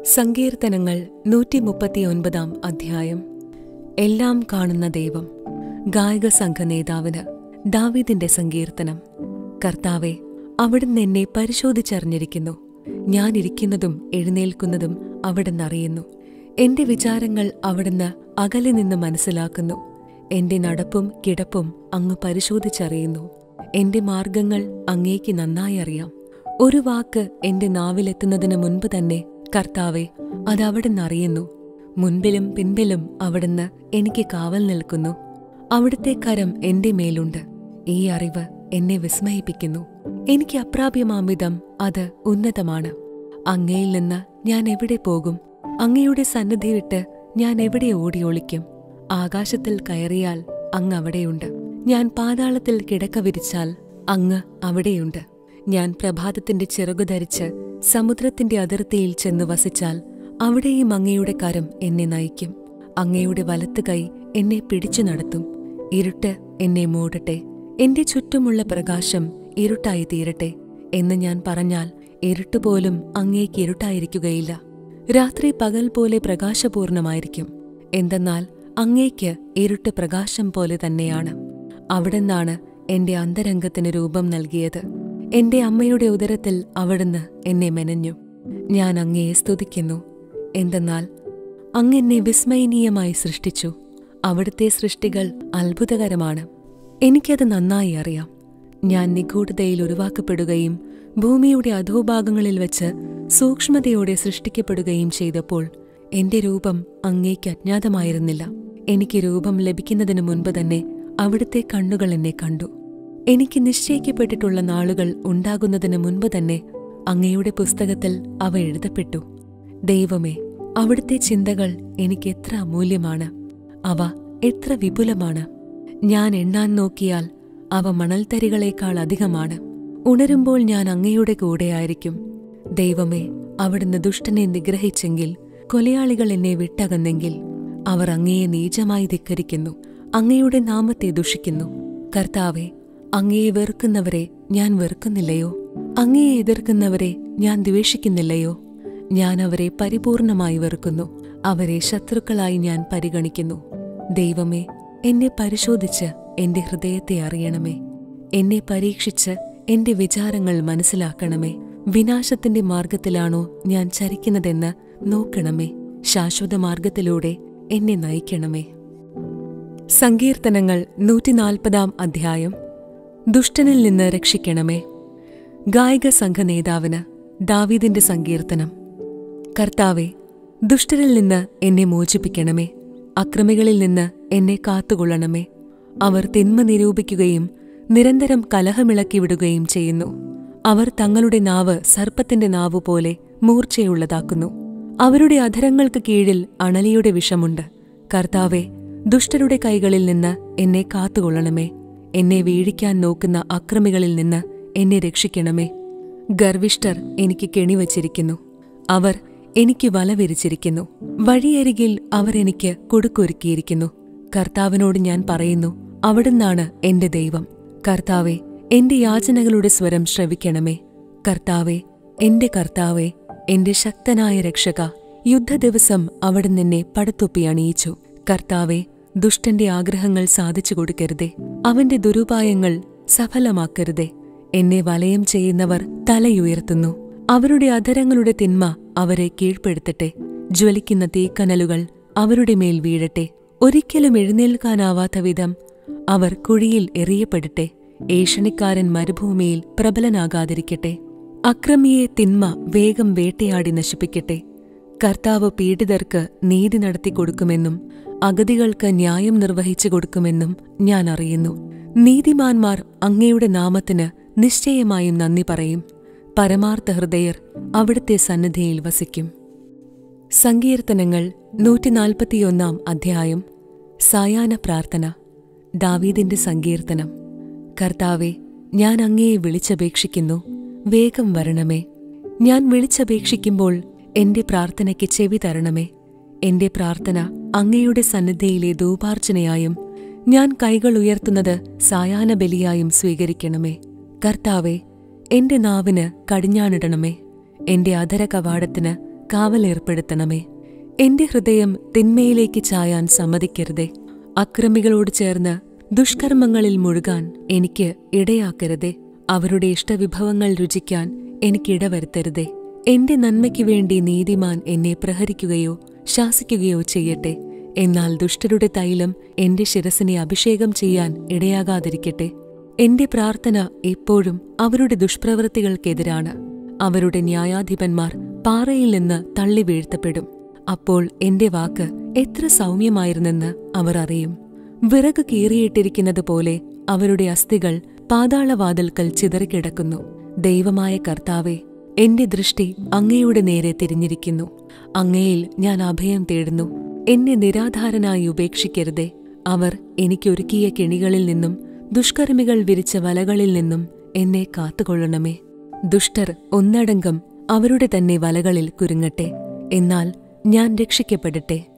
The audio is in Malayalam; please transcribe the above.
സങ്കീർത്തനങ്ങൾ നൂറ്റി മുപ്പത്തിയൊൻപതാം അധ്യായം എല്ലാം കാണുന്ന ദൈവം ഗായക സംഘ നേതാവിന് ദാവീദിന്റെ സങ്കീർത്തനം കർത്താവെ അവിടുന്ന് എന്നെ പരിശോധിച്ചറിഞ്ഞിരിക്കുന്നു ഞാൻ ഇരിക്കുന്നതും എഴുന്നേൽക്കുന്നതും അവിടുന്ന് അറിയുന്നു എന്റെ വിചാരങ്ങൾ അവിടുന്ന് അകലെ നിന്ന് മനസ്സിലാക്കുന്നു എന്റെ നടപ്പും കിടപ്പും അങ്ങ് പരിശോധിച്ചറിയുന്നു എന്റെ മാർഗങ്ങൾ അങ്ങേക്ക് നന്നായി അറിയാം ഒരു വാക്ക് എന്റെ നാവിലെത്തുന്നതിന് മുൻപ് തന്നെ കർത്താവെ അത് അവിടുന്ന് അറിയുന്നു മുൻപിലും പിൻപിലും അവിടുന്ന് എനിക്ക് കാവൽ നിൽക്കുന്നു അവിടുത്തെ കരം എന്റെ മേലുണ്ട് ഈ അറിവ് എന്നെ വിസ്മയിപ്പിക്കുന്നു എനിക്ക് അപ്രാപ്യമാംവിധം അത് ഉന്നതമാണ് അങ്ങയിൽ നിന്ന് ഞാൻ എവിടെ പോകും അങ്ങയുടെ സന്നിധി വിട്ട് ഞാൻ എവിടെ ഓടിയൊളിക്കും ആകാശത്തിൽ കയറിയാൽ അങ്ങ് അവിടെയുണ്ട് ഞാൻ പാതാളത്തിൽ കിടക്ക വിരിച്ചാൽ അങ്ങ് അവിടെയുണ്ട് ഞാൻ പ്രഭാതത്തിന്റെ ചിറകു ധരിച്ച് സമുദ്രത്തിന്റെ അതിർത്തിയിൽ ചെന്ന് വസിച്ചാൽ അവിടെയും അങ്ങയുടെ കരം എന്നെ നയിക്കും അങ്ങയുടെ വലത്ത് കൈ എന്നെ പിടിച്ചു നടത്തും ഇരുട്ട് എന്നെ മൂടട്ടെ എന്റെ ചുറ്റുമുള്ള പ്രകാശം ഇരുട്ടായി തീരട്ടെ എന്ന് ഞാൻ പറഞ്ഞാൽ ഇരുട്ടുപോലും അങ്ങേക്ക് ഇരുട്ടായിരിക്കുകയില്ല രാത്രി പകൽ പോലെ പ്രകാശപൂർണമായിരിക്കും എന്തെന്നാൽ അങ്ങേക്ക് ഇരുട്ട് പ്രകാശം പോലെ തന്നെയാണ് അവിടുന്നാണ് എന്റെ അന്തരംഗത്തിന് രൂപം നൽകിയത് എന്റെ അമ്മയുടെ ഉദരത്തിൽ അവിടുന്ന് എന്നെ മെനഞ്ഞു ഞാൻ അങ്ങയെ സ്തുതിക്കുന്നു എന്തെന്നാൽ അങ്ങെന്നെ വിസ്മയനീയമായി സൃഷ്ടിച്ചു അവിടുത്തെ സൃഷ്ടികൾ അത്ഭുതകരമാണ് എനിക്കത് നന്നായി അറിയാം ഞാൻ നിഗൂഢതയിൽ ഉരുവാക്കപ്പെടുകയും ഭൂമിയുടെ അധോഭാഗങ്ങളിൽ വെച്ച് സൂക്ഷ്മതയോടെ സൃഷ്ടിക്കപ്പെടുകയും ചെയ്തപ്പോൾ എന്റെ രൂപം അങ്ങേക്ക് അജ്ഞാതമായിരുന്നില്ല എനിക്ക് രൂപം ലഭിക്കുന്നതിന് മുൻപ് തന്നെ അവിടുത്തെ കണ്ണുകൾ എന്നെ കണ്ടു എനിക്ക് നിശ്ചയിക്കപ്പെട്ടിട്ടുള്ള നാളുകൾ ഉണ്ടാകുന്നതിന് മുൻപ് തന്നെ അങ്ങയുടെ പുസ്തകത്തിൽ അവ എഴുതപ്പെട്ടു ദൈവമേ അവിടുത്തെ ചിന്തകൾ എനിക്ക് എത്ര അമൂല്യമാണ് അവ എത്ര വിപുലമാണ് ഞാൻ എണ്ണാൻ നോക്കിയാൽ അവ മണൽത്തരികളേക്കാൾ അധികമാണ് ഉണരുമ്പോൾ ഞാൻ അങ്ങയുടെ കൂടെയായിരിക്കും ദൈവമേ അവിടുന്ന് ദുഷ്ടനെ നിഗ്രഹിച്ചെങ്കിൽ കൊലയാളികൾ എന്നെ വിട്ടകന്നെങ്കിൽ അവർ അങ്ങയെ നീചമായി ധിക്കരിക്കുന്നു അങ്ങയുടെ നാമത്തെ ദുഷിക്കുന്നു കർത്താവെ അങ്ങയെ വെറുക്കുന്നവരെ ഞാൻ വെറുക്കുന്നില്ലയോ അങ്ങയെ എതിർക്കുന്നവരെ ഞാൻ ദ്വേഷിക്കുന്നില്ലയോ ഞാൻ അവരെ പരിപൂർണമായി വെറുക്കുന്നു അവരെ ശത്രുക്കളായി ഞാൻ പരിഗണിക്കുന്നു ദൈവമേ എന്നെ പരിശോധിച്ച് എന്റെ ഹൃദയത്തെ അറിയണമേ എന്നെ പരീക്ഷിച്ച് എന്റെ വിചാരങ്ങൾ മനസ്സിലാക്കണമേ വിനാശത്തിന്റെ മാർഗത്തിലാണോ ഞാൻ ചരിക്കുന്നതെന്ന് നോക്കണമേ ശാശ്വത മാർഗത്തിലൂടെ എന്നെ നയിക്കണമേ സങ്കീർത്തനങ്ങൾ നൂറ്റിനാൽപ്പതാം അധ്യായം ദുഷ്ടനിൽ നിന്ന് രക്ഷിക്കണമേ ഗായിക സംഘ നേതാവിന് ദാവീദിന്റെ സങ്കീർത്തനം കർത്താവെ ദുഷ്ടരിൽ നിന്ന് എന്നെ മോചിപ്പിക്കണമേ അക്രമികളിൽ നിന്ന് എന്നെ കാത്തുകൊള്ളണമേ അവർ തിന്മ നിരൂപിക്കുകയും നിരന്തരം കലഹമിളക്കി വിടുകയും ചെയ്യുന്നു അവർ തങ്ങളുടെ നാവ് സർപ്പത്തിന്റെ നാവു പോലെ മൂർച്ചയുള്ളതാക്കുന്നു അവരുടെ അധരങ്ങൾക്ക് കീഴിൽ അണലിയുടെ വിഷമുണ്ട് കർത്താവെ ദുഷ്ടരുടെ കൈകളിൽ നിന്ന് എന്നെ കാത്തുകൊള്ളണമേ എന്നെ വീഴിക്കാൻ നോക്കുന്ന അക്രമികളിൽ നിന്ന് എന്നെ രക്ഷിക്കണമേ ഗർവിഷ്ഠർ എനിക്ക് കെണിവച്ചിരിക്കുന്നു അവർ എനിക്ക് വല വിരിച്ചിരിക്കുന്നു വഴിയരികിൽ അവർ എനിക്ക് കൊടുക്കൊരുക്കിയിരിക്കുന്നു കർത്താവിനോട് ഞാൻ പറയുന്നു അവിടുന്നാണ് എന്റെ ദൈവം കർത്താവെ എന്റെ യാചനകളുടെ സ്വരം ശ്രവിക്കണമേ കർത്താവെ എന്റെ കർത്താവെ എന്റെ ശക്തനായ രക്ഷക യുദ്ധദിവസം അവിടുന്ന് എന്നെ പടത്തൊപ്പി അണിയിച്ചു കർത്താവെ ദുഷ്ടന്റെ ആഗ്രഹങ്ങൾ സാധിച്ചു കൊടുക്കരുതേ അവന്റെ ദുരുപായങ്ങൾ സഫലമാക്കരുതേ എന്നെ വലയം ചെയ്യുന്നവർ തലയുയർത്തുന്നു അവരുടെ അധരങ്ങളുടെ തിന്മ അവരെ കീഴ്പ്പെടുത്തട്ടെ ജ്വലിക്കുന്ന തീക്കനലുകൾ അവരുടെ മേൽ വീഴട്ടെ ഒരിക്കലും എഴുന്നേൽക്കാനാവാത്ത വിധം അവർ കുഴിയിൽ എറിയപ്പെടട്ടെ ഏഷണിക്കാരൻ മരുഭൂമിയിൽ പ്രബലനാകാതിരിക്കട്ടെ അക്രമിയെ തിന്മ വേഗം വേട്ടയാടി നശിപ്പിക്കട്ടെ കർത്താവ് പീഡിതർക്ക് നീതി നടത്തിക്കൊടുക്കുമെന്നും അഗതികൾക്ക് ന്യായം നിർവഹിച്ചു കൊടുക്കുമെന്നും ഞാൻ അറിയുന്നു നീതിമാന്മാർ അങ്ങയുടെ നാമത്തിന് നിശ്ചയമായും നന്ദി പറയും പരമാർത്ഥ ഹൃദയർ അവിടുത്തെ സന്നിധിയിൽ വസിക്കും സങ്കീർത്തനങ്ങൾ നൂറ്റിനാൽപ്പത്തിയൊന്നാം അധ്യായം സായാഹ്ന പ്രാർത്ഥന ദാവീദിന്റെ സങ്കീർത്തനം കർത്താവെ ഞാൻ അങ്ങയെ വിളിച്ചപേക്ഷിക്കുന്നു വേഗം വരണമേ ഞാൻ വിളിച്ചപേക്ഷിക്കുമ്പോൾ എന്റെ പ്രാർത്ഥനയ്ക്ക് ചെവി തരണമേ എന്റെ പ്രാർത്ഥന അങ്ങയുടെ സന്നിധിയിലെ ധൂപാർച്ചനയായും ഞാൻ കൈകൾ ഉയർത്തുന്നത് സായാഹ്ന ബലിയായും സ്വീകരിക്കണമേ കർത്താവെ എന്റെ നാവിന് കടിഞ്ഞാണിടണമേ എന്റെ അധര കവാടത്തിന് കാവലേർപ്പെടുത്തണമേ എന്റെ ഹൃദയം തിന്മയിലേക്ക് ചായാൻ സമ്മതിക്കരുതേ അക്രമികളോട് ചേർന്ന് ദുഷ്കർമ്മങ്ങളിൽ മുഴുകാൻ എനിക്ക് ഇടയാക്കരുതേ അവരുടെ ഇഷ്ടവിഭവങ്ങൾ രുചിക്കാൻ എനിക്കിടവരുത്തരുതേ എന്റെ നന്മയ്ക്കു വേണ്ടി നീതിമാൻ എന്നെ പ്രഹരിക്കുകയോ ശാസിക്കുകയോ ചെയ്യട്ടെ എന്നാൽ ദുഷ്ടരുടെ തൈലം എന്റെ ശിരസിനെ അഭിഷേകം ചെയ്യാൻ ഇടയാകാതിരിക്കട്ടെ എന്റെ പ്രാർത്ഥന എപ്പോഴും അവരുടെ ദുഷ്പ്രവൃത്തികൾക്കെതിരാണ് അവരുടെ ന്യായാധിപന്മാർ പാറയിൽ നിന്ന് തള്ളി വീഴ്ത്തപ്പെടും അപ്പോൾ എന്റെ വാക്ക് എത്ര സൗമ്യമായിരുന്നെന്ന് അവർ അറിയും വിറക് കീറിയിട്ടിരിക്കുന്നത് പോലെ അവരുടെ അസ്ഥികൾ പാതാളവാതിൽക്കൽ ചിതറിക്കിടക്കുന്നു ദൈവമായ കർത്താവെ എന്റെ ദൃഷ്ടി അങ്ങയുടെ നേരെ തിരിഞ്ഞിരിക്കുന്നു അങ്ങയിൽ ഞാൻ അഭയം തേടുന്നു എന്നെ നിരാധാരനായി ഉപേക്ഷിക്കരുതേ അവർ എനിക്കൊരുക്കിയ കെണികളിൽ നിന്നും ദുഷ്കർമ്മികൾ വിരിച്ച വലകളിൽ നിന്നും എന്നെ കാത്തുകൊള്ളണമേ ദുഷ്ടർ ഒന്നടങ്കം അവരുടെ തന്നെ വലകളിൽ കുരുങ്ങട്ടെ എന്നാൽ ഞാൻ രക്ഷിക്കപ്പെടട്ടെ